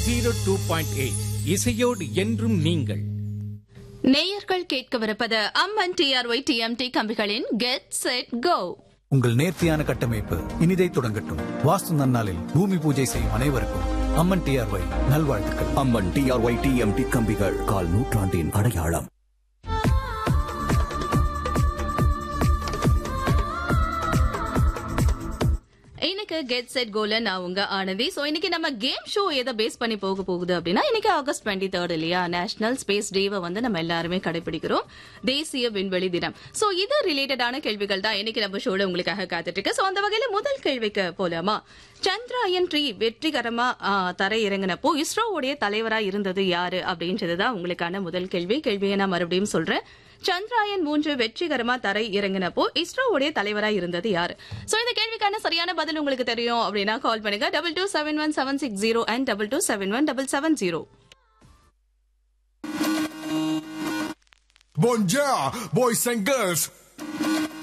Zero two point eight இசையோடு என்றும் நீங்கள் நேயர்கள் கேட்கவிருப்பது அம்மன் டிஆர்ஒய் டிஎம்டி கம்பிகளின் கெட் செட் கோ உங்கள் நேர்த்தியான கட்டமைப்பு இனிதை தொடங்கட்டும் வாஸ்து நன்னாளில் பூமி பூஜை செய்யும் அனைவருக்கும் அம்மன் டிஆர்ஒய் நல்வாழ்த்துக்கள் அம்மன் டிஆர்ஒய் டிஎம்டி கம்பிகள் கால் நூற்றாண்டின் அடையாளம் இன்னைக்கு கெட் செட் கோல நான் உங்க ஆனந்தி சோ இன்னைக்கு நம்ம கேம் ஷோ எதை பேஸ் பண்ணி போக போகுது அப்படின்னா இன்னைக்கு ஆகஸ்ட் டுவெண்ட்டி தேர்ட் இல்லையா நேஷனல் ஸ்பேஸ் டேவை வந்து நம்ம எல்லாருமே கடைபிடிக்கிறோம் தேசிய விண்வெளி தினம் சோ இது ரிலேட்டடான கேள்விகள் தான் இன்னைக்கு நம்ம ஷோல உங்களுக்காக காத்துட்டு இருக்கு சோ அந்த வகையில முதல் கேள்விக்கு போலாமா சந்திராயன் த்ரீ வெற்றிகரமா ஆ, தரை இறங்கினப்போ இஸ்ரோவுடைய தலைவரா இருந்தது யாரு அப்படின்றதுதான் உங்களுக்கான முதல் கேள்வி கேள்வியை நான் மறுபடியும் சொல்றேன் சந்திராயன் மூன்று வெற்றிகரமா தரை இறங்கினப்போ இஸ்ரோவுடைய தலைவரா இருந்தது யாரு சோ இந்த கேள்விக்கான சரியான பதில் உங்களுக்கு தெரியும் அப்படின்னா கால் பண்ணுங்க double two seven one seven six zero and double two seven one double seven zero Bonjour, boys and girls.